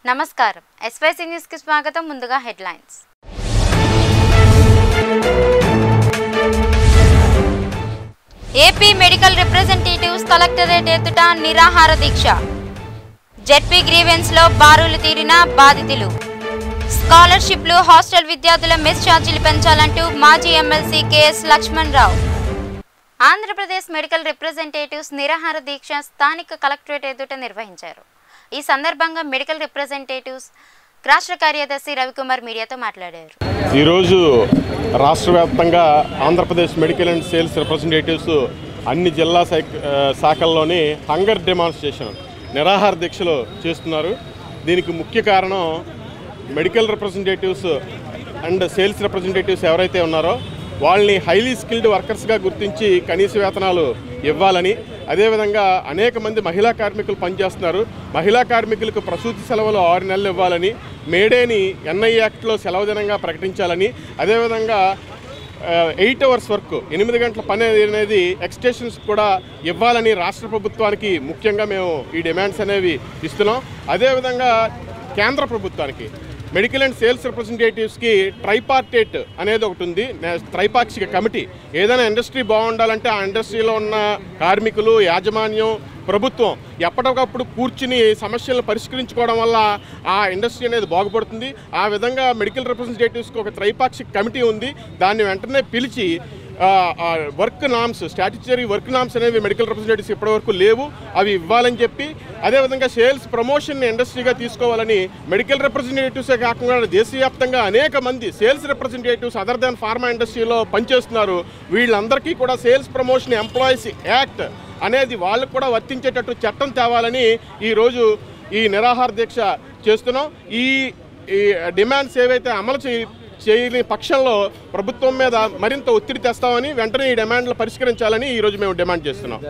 నమస్కారం SYC news కి స్వాగతం ముందుగా headlines AP medical representatives collectorate ఎదుట నిరాహార దీక్ష జెడ్పీ గ్రీవెన్స్ లో బారులు తీరిన బాధితులు స్కాలర్షిప్లు హాస్టల్ విద్యార్థుల మెస్ ఛార్జీలు పెంచాలంటూ మాజీ ఎమ్మెల్సీ కెఎస్ లక్ష్మణ్ రావు ఆంధ్రప్రదేశ్ మెడికల్ రిప్రజెంటేటివ్స్ నిరాహార దీక్ష స్థానిక కలెక్టరేట్ ఎదుట నిర్వహించారు ఈ సందర్భంగా మెడికల్ రిప్రజెంటేటివ్స్ రాష్ట్ర కార్యదర్శి రవికుమార్ మీడియాతో మాట్లాడారు ఈరోజు రాష్ట్ర వ్యాప్తంగా Andhra Pradesh medical and sales representatives అన్ని జిల్లా శాఖ- ఆ, శాఖల్లోని హంగర్ డెమాన్స్ట్రేషన్ నిరాహార దీక్షలు చేస్తున్నారు దీనికి ముఖ్య కారణం medical representatives and sales representatives ఎవరైతే ఉన్నారో వాళ్ళని హైలీ స్కిల్డ్ వర్కర్స్గా గుర్తించి కనీస వేతనాలు ఇవ్వాలని అదేవిధంగా అనేక మంది మహిళా కార్మికులు పనిచేస్తున్నారు మహిళా కార్మికులకు ప్రసూతి సెలవులు ఆరు నెలలు ఇవ్వాలని మేడేని ఎన్ఐ యాక్ట్లో సెలవు దినంగా ప్రకటించాలని అదేవిధంగా ఎయిట్ అవర్స్ వర్క్ ఎనిమిది గంటల పని అనేది ఎక్స్టేషన్స్ కూడా ఇవ్వాలని రాష్ట్ర ప్రభుత్వానికి ముఖ్యంగా మేము ఈ డిమాండ్స్ అనేవి ఇస్తున్నాం అదేవిధంగా కేంద్ర ప్రభుత్వానికి మెడికల్ అండ్ సేల్స్ రిప్రజెంటేటివ్స్కి ట్రైపార్టేట్ అనేది ఒకటి ఉంది నే- త్రైపాక్షిక కమిటీ ఏదైనా ఇండస్ట్రీ బాగుండాలంటే ఆ ఇండస్ట్రీలో ఉన్న కార్మికులు యాజమాన్యం ప్రభుత్వం ఎప్పటికప్పుడు కూర్చుని సమస్యలను పరిష్కరించుకోవడం వల్ల ఆ ఇండస్ట్రీ అనేది బాగుపడుతుంది ఆ విధంగా మెడికల్ రిప్రజెంటేటివ్స్కి ఒక త్రైపాక్షిక కమిటీ ఉంది దాన్ని వెంటనే పిలిచి work norms statutory work norms అనేవి మెడికల్ రిప్రజెంటేటివ్స్ ఇప్పటివరకు లేవు అవి ఇవ్వాలని చెప్పి అదేవిధంగా సేల్స్ ప్రమోషన్ ఇండస్ట్రీగా తీసుకోవాలని మెడికల్ రిప్రజెంటేటివ్సే కాకుండా దేశవ్యాప్తంగా అనేక మంది sales representatives other than pharma ఇండస్ట్రీలో పనిచేస్తున్నారు వీళ్ళందరికీ కూడా సేల్స్ ప్రమోషన్ ఎంప్లాయీస్ యాక్ట్ అనేది వాళ్ళకు కూడా వర్తించేటట్టు చట్టం తేవాలని ఈరోజు ఈ నిరాహార దీక్ష చేస్తున్నాం ఈ ఈ డిమాండ్స్ ఏవైతే అమలు చేయ చేయని పక్షంలో ప్రభుత్వం మీద మరింత ఒత్తిడి తెస్తామని వెంటనే ఈ డిమాండ్లు పరిష్కరించాలని ఈరోజు మేము డిమాండ్ చేస్తున్నాం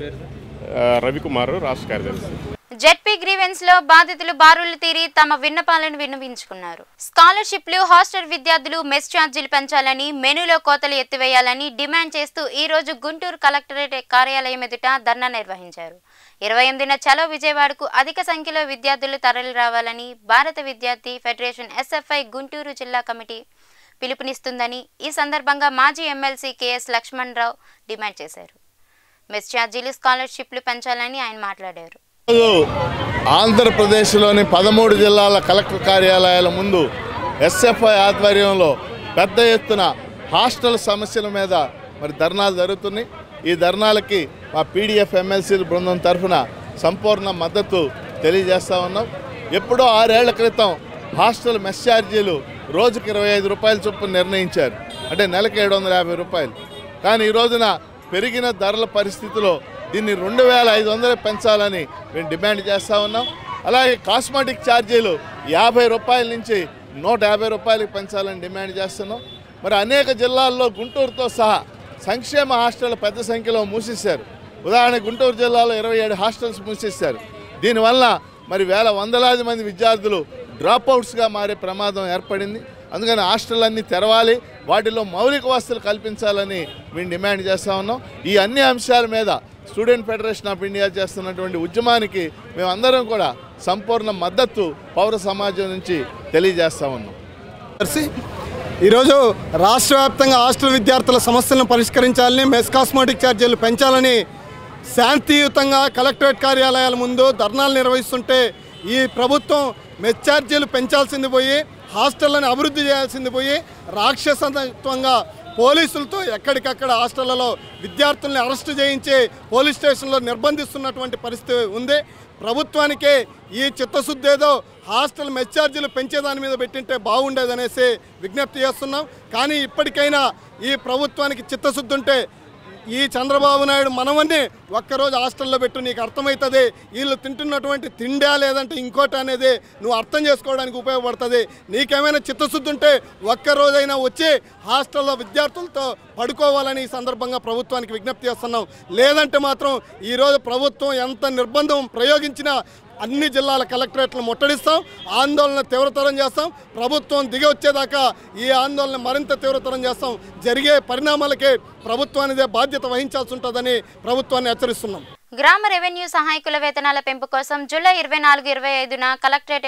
ఆ, రవికుమార్ రాష్ట్ర కార్యదర్శి జెడ్పీ గ్రీవెన్స్ లో బాధితులు బారులు తీరి తమ విన్నపాలను విన్నవించుకున్నారు స్కాలర్షిప్లు హాస్టల్ విద్యార్థులు మెస్ ఛార్జీలు పెంచాలని మెనూలో కోతలు ఎత్తివేయాలని డిమాండ్ చేస్తూ ఈ రోజు గుంటూరు కలెక్టరేట్ కార్యాలయం ఎదుట ధర్నా నిర్వహించారు ఇరవై ఎనిమిదిన చలో విజయవాడకు అధిక సంఖ్యలో విద్యార్థులు తరలి రావాలని భారత విద్యార్థి ఫెడరేషన్ ఎస్ఎఫ్ఐ గుంటూరు జిల్లా కమిటీ పిలుపునిస్తుందని ఈ సందర్భంగా మాజీ MLC KS Laxman Rao demand చేశారు మెస్ ఛార్జీలు స్కాలర్షిప్లు పెంచాలని ఆయన మాట్లాడారు ఈరోజు ఆంధ్రప్రదేశ్లోని పదమూడు జిల్లాల కలెక్టర్ కార్యాలయాల ముందు ఎస్ఎఫ్ఐ ఆధ్వర్యంలో పెద్ద ఎత్తున హాస్టల్ సమస్యల మీద మరి ధర్నాలు జరుగుతున్నాయి ఈ ధర్నాలకి మా పీడిఎఫ్ ఎమ్మెల్సీ బృందం తరఫున సంపూర్ణ మద్దతు తెలియజేస్తా ఉన్నాం ఎప్పుడో ఆరేళ్ల క్రితం హాస్టల్ మెస్ ఛార్జీలు రోజుకి ఇరవై ఐదు రూపాయల చొప్పున నిర్ణయించారు అంటే నెలకు ఏడు వందల యాభై రూపాయలు కానీ ఈ రోజున పెరిగిన ధరల పరిస్థితిలో దీన్ని రెండు వేల ఐదు వందలు పెంచాలని మేము డిమాండ్ చేస్తూ ఉన్నాం అలాగే కాస్మెటిక్ ఛార్జీలు యాభై రూపాయల నుంచి నూట యాభై రూపాయలకి పెంచాలని డిమాండ్ చేస్తున్నాం మరి అనేక జిల్లాల్లో గుంటూరుతో సహా సంక్షేమ హాస్టల్ పెద్ద సంఖ్యలో మూసేశారు ఉదాహరణ గుంటూరు జిల్లాలో ఇరవై ఏడు హాస్టల్స్ మూసేశారు దీనివల్ల మరి వేల వందలాది మంది విద్యార్థులు డ్రాప్ అవుట్స్గా మారే ప్రమాదం ఏర్పడింది అందుకని హాస్టల్ అన్నీ తెరవాలి వాటిలో మౌలిక వసతులు కల్పించాలని మేము డిమాండ్ చేస్తూ ఉన్నాం ఈ అన్ని అంశాల మీద స్టూడెంట్ ఫెడరేషన్ ఆఫ్ ఇండియా చేస్తున్నటువంటి ఉద్యమానికి మేమందరం కూడా సంపూర్ణ మద్దతు పౌర సమాజం నుంచి తెలియజేస్తూ ఉన్నాం కలిసి ఈరోజు రాష్ట్ర వ్యాప్తంగా హాస్టల్ విద్యార్థుల సమస్యలను పరిష్కరించాలని మెస్ కాస్మెటిక్ ఛార్జీలు పెంచాలని శాంతియుతంగా కలెక్టరేట్ కార్యాలయాల ముందు ధర్నాలు నిర్వహిస్తుంటే ఈ ప్రభుత్వం మెస్ ఛార్జీలు పెంచాల్సింది పోయి హాస్టళ్లను అభివృద్ధి చేయాల్సింది పోయి రాక్షసత్వంగా పోలీసులతో ఎక్కడికక్కడ హాస్టళ్లలో విద్యార్థుల్ని అరెస్టు చేయించి పోలీస్ స్టేషన్లో నిర్బంధిస్తున్నటువంటి పరిస్థితి ఉంది ప్రభుత్వానికే ఈ చిత్తశుద్ధి ఏదో హాస్టల్ మెస్ ఛార్జీలు పెంచేదాని మీద పెట్టింటే బాగుండేదనేసి విజ్ఞప్తి చేస్తున్నాం కానీ ఇప్పటికైనా ఈ ప్రభుత్వానికి చిత్తశుద్ధి ఉంటే ఈ చంద్రబాబు నాయుడు మనవన్నీ ఒక్కరోజు హాస్టల్లో పెట్టు నీకు అర్థమవుతుంది వీళ్ళు తింటున్నటువంటి తిండా లేదంటే ఇంకోటి అనేది నువ్వు అర్థం చేసుకోవడానికి ఉపయోగపడుతుంది నీకేమైనా చిత్తశుద్ధి ఉంటే ఒక్కరోజైనా వచ్చి హాస్టల్లో విద్యార్థులతో పడుకోవాలని ఈ సందర్భంగా ప్రభుత్వానికి విజ్ఞప్తి చేస్తున్నాం లేదంటే మాత్రం ఈరోజు ప్రభుత్వం ఎంత నిర్బంధం ప్రయోగించినా అన్ని జిల్లాల కలెక్టరేట్లను ముట్టడిస్తాం ఆందోళన తీవ్రతరం చేస్తాం ప్రభుత్వం దిగి వచ్చేదాకా ఈ ఆందోళన మరింత తీవ్రతరం చేస్తాం జరిగే పరిణామాలకే ప్రభుత్వానిదే బాధ్యత వహించాల్సి ఉంటుందని ప్రభుత్వాన్ని హెచ్చరిస్తున్నాం గ్రామ రెవెన్యూ సహాయకుల వేతనాల పెంపు కోసం జూలై ఇరవై నాలుగు ఇరవై ఐదున కలెక్టరేట్ ఎదుట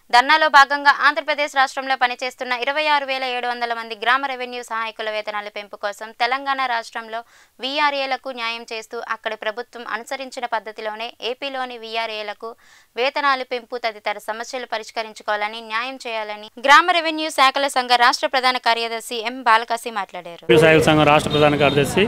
ధర్నాలో భాగంగా ఆంధ్రప్రదేశ్ రాష్ట్రంలో పనిచేస్తున్న ఇరవై ఆరు వేల ఏడు వందల మంది గ్రామ రెవెన్యూ సహాయకుల వేతనాల పెంపు కోసం తెలంగాణ రాష్ట్రంలో వీఆర్ఏలకు న్యాయం చేస్తూ అక్కడి ప్రభుత్వం అనుసరించిన పద్ధతిలోనే ఏపీలోని వీఆర్ఏలకు వేతనాలు పెంపు తదితర సమస్యలు పరిష్కరించుకోవాలని న్యాయం చేయాలని గ్రామ రెవెన్యూ శాఖల సంఘ రాష్ట్ర ప్రధాన కార్యదర్శి ఎం బాలకాసి మాట్లాడారు వ్యవసాయ సంఘం రాష్ట్ర ప్రధాన కార్యదర్శి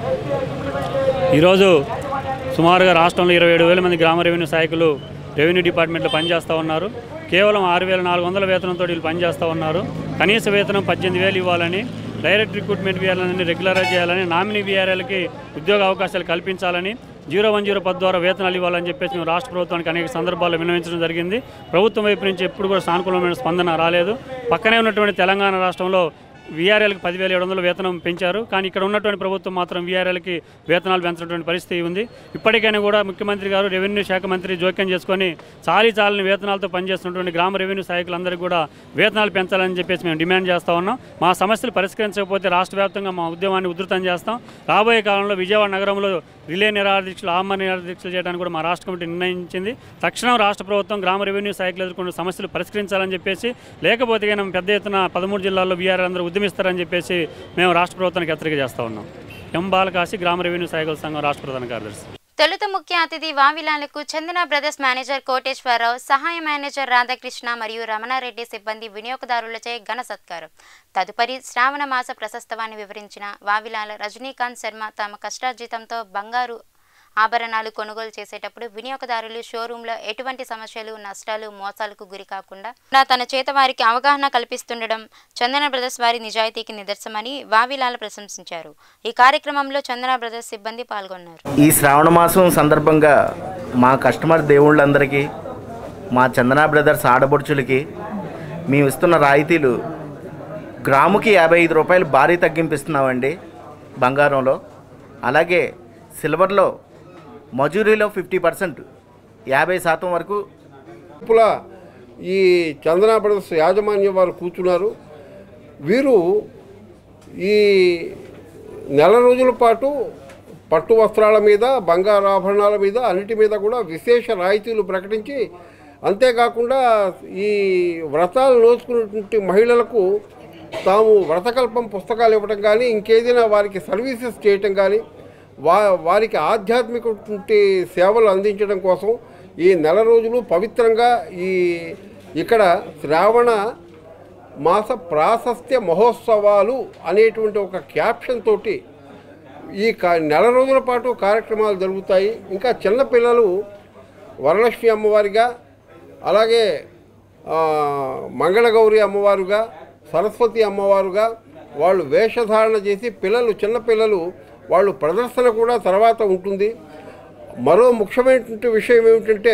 ఈరోజు సుమారుగా రాష్ట్రంలో ఇరవై ఏడు వేల మంది గ్రామ రెవెన్యూ సహాయకులు రెవెన్యూ డిపార్ట్మెంట్లో పనిచేస్తూ ఉన్నారు కేవలం ఆరు వేల నాలుగు వందల వేతనంతో వీళ్ళు పనిచేస్తూ ఉన్నారు కనీస వేతనం పద్దెనిమిది వేలు ఇవ్వాలని డైరెక్ట్ రిక్రూట్మెంట్ వీఆర్ఎల్ని రెగ్యులరైజ్ చేయాలని నామినీ వీఆర్ఎల్కి ఉద్యోగ అవకాశాలు కల్పించాలని జీరో వన్ జీరో పది ద్వారా వేతనాలు ఇవ్వాలని చెప్పేసి మేము రాష్ట్ర ప్రభుత్వానికి అనేక సందర్భాల్లో విన్నవించడం జరిగింది ప్రభుత్వం వైపు నుంచి ఎప్పుడు కూడా సానుకూలమైన స్పందన రాలేదు పక్కనే ఉన్నటువంటి తెలంగాణ రాష్ట్రంలో వీఆర్ఎల్కి పదివేల ఏడు వందలు వేతనం పెంచారు కానీ ఇక్కడ ఉన్నటువంటి ప్రభుత్వం మాత్రం వీఆర్ఎల్కి వేతనాలు పెంచినటువంటి పరిస్థితి ఉంది ఇప్పటికైనా కూడా ముఖ్యమంత్రి గారు రెవెన్యూ శాఖ మంత్రి జోక్యం చేసుకొని చాలీ చాలని వేతనాలతో పనిచేస్తున్నటువంటి గ్రామ రెవెన్యూ సహాయకులందరికీ కూడా వేతనాలు పెంచాలని చెప్పేసి మేము డిమాండ్ చేస్తూ ఉన్నాం మా సమస్యలు పరిష్కరించకపోతే రాష్ట్ర వ్యాప్తంగా మా ఉద్యమాన్ని ఉధృతం చేస్తాం రాబోయే కాలంలో విజయవాడ నగరంలో రిలే నిరాహార దీక్షలు ఆమర నిరాహార దీక్షలు చేయడానికి కూడా మా రాష్ట్ర కమిటీ నిర్ణయించింది తక్షణం రాష్ట్ర ప్రభుత్వం గ్రామ రెవెన్యూ సహాయకులు ఎదుర్కొన్న సమస్యలు పరిష్కరించాలని చెప్పేసి లేకపోతే కనుక పెద్ద ఎత్తున పదమూడు జిల్లాల్లో వీఆర్ అందరూ ఉద్యమిస్తారని చెప్పేసి మేము రాష్ట్ర ప్రభుత్వానికి హెచ్చరిక చేస్తూ ఉన్నాం ఎం బాలకాశి గ్రామ రెవెన్యూ సహాయకుల సంఘం రాష్ట్ర ప్రధాన కార్యదర్శి తొలుత ముఖ్య అతిథి వావిలాలకు చందన బ్రదర్స్ మేనేజర్ కోటేశ్వరరావు సహాయ మేనేజర్ రాధాకృష్ణ మరియు రమణారెడ్డి సిబ్బంది వినియోగదారులచే ఘన సత్కారం తదుపరి శ్రావణ మాస ప్రశస్తవాన్ని వివరించిన వావిలాల రజనీకాంత్ శర్మ తమ కష్టార్జితంతో బంగారు ఆభరణాలు కొనుగోలు చేసేటప్పుడు వినియోగదారులు షోరూంలో ఎటువంటి సమస్యలు నష్టాలు మోసాలకు గురి కాకుండా తన చేత వారికి అవగాహన కల్పిస్తుండడం చందన బ్రదర్స్ వారి నిజాయితీకి నిదర్శనమని వావిలాల ప్రశంసించారు ఈ కార్యక్రమంలో చందన బ్రదర్స్ సిబ్బంది పాల్గొన్నారు ఈ శ్రావణ మాసం సందర్భంగా మా కస్టమర్ దేవుళ్ళందరికీ మా చందన బ్రదర్స్ ఆడబడుచులకి మేము ఇస్తున్న రాయితీలు గ్రాముకి యాభై ఐదు రూపాయలు భారీ తగ్గింపు ఇస్తున్నామండి బంగారంలో అలాగే సిల్వర్లో మజూరీలో ఫిఫ్టీ పర్సెంట్ యాభై శాతం వరకు లోపల ఈ చందనా బ్రదర్స్ యాజమాన్యం వారు కూర్చున్నారు వీరు ఈ నెల రోజుల పాటు పట్టు వస్త్రాల మీద బంగారు ఆభరణాల మీద అన్నిటి మీద కూడా విశేష రాయితీలు ప్రకటించి అంతేకాకుండా ఈ వ్రతాలు నోచుకున్నటువంటి మహిళలకు తాము వ్రతకల్పం పుస్తకాలు ఇవ్వడం కానీ ఇంకేదైనా వారికి సర్వీసెస్ చేయటం కానీ వా వారికి ఆధ్యాత్మిక సేవలు అందించడం కోసం ఈ నెల రోజులు పవిత్రంగా ఈ ఇక్కడ శ్రావణ మాస ప్రాశస్త్య మహోత్సవాలు అనేటువంటి ఒక క్యాప్షన్ తోటి ఈ కా నెల రోజుల పాటు కార్యక్రమాలు జరుగుతాయి ఇంకా చిన్నపిల్లలు వరలక్ష్మి అమ్మవారిగా అలాగే ఆ, మంగళగౌరి అమ్మవారుగా సరస్వతి అమ్మవారుగా వాళ్ళు వేషధారణ చేసి పిల్లలు చిన్నపిల్లలు వాళ్ళు ప్రదర్శన కూడా తర్వాత ఉంటుంది మరో ముఖ్యమైనటువంటి విషయం ఏమిటంటే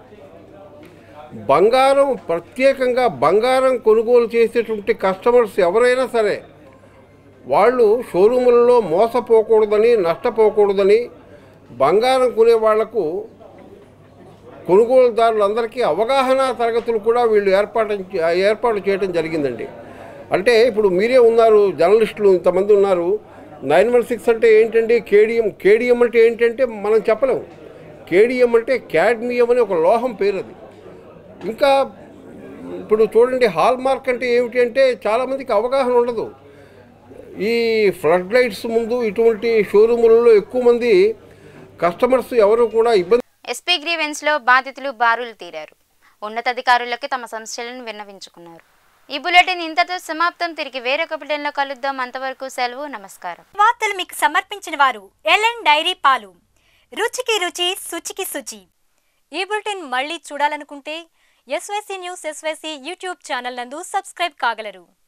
బంగారం ప్రత్యేకంగా బంగారం కొనుగోలు చేసేటువంటి కస్టమర్స్ ఎవరైనా సరే వాళ్ళు షోరూములలో మోసపోకూడదని నష్టపోకూడదని బంగారం కొనే వాళ్లకు కొనుగోలుదారులందరికీ అవగాహన తరగతులు కూడా వీళ్ళు ఏర్పాటు ఏర్పాటు చేయడం జరిగిందండి అంటే ఇప్పుడు మీరే ఉన్నారు జర్నలిస్టులు ఇంతమంది ఉన్నారు నైన్ వన్ సిక్స్ అంటే ఏంటండి కేడిఎం కేడిఎం అంటే ఏంటంటే మనం చెప్పలేము కేడిఎం అంటే క్యాడ్మియం అనే ఒక లోహం పేరు అది ఇంకా ఇప్పుడు చూడండి హాల్ మార్క్ అంటే ఏమిటి అంటే చాలామందికి అవగాహన ఉండదు ఈ ఫ్లడ్ లైట్స్ ముందు ఇటువంటి షోరూములలో ఎక్కువ మంది కస్టమర్స్ ఎవరు కూడా ఇబ్బంది ఎస్పీ గ్రీవెన్స్ లో బాధితులు బారులు తీరారు ఉన్నతాధికారులకు తమ సమస్యలను విన్నవించుకున్నారు ఈ బులెటిన్ ఇంతతో సమాప్తం తిరిగి వేరొక బులెటిన్లో కలుద్దాం అంతవరకు సెలవు నమస్కారం వార్తలు మీకు సమర్పించిన వారు ఎల్ఎన్ డైరీ పాలు రుచికి రుచి శుచికి శుచి ఈ బులెటిన్ మళ్ళీ చూడాలనుకుంటే SYC news SYC YouTube channel నందు సబ్స్క్రైబ్ కాగలరు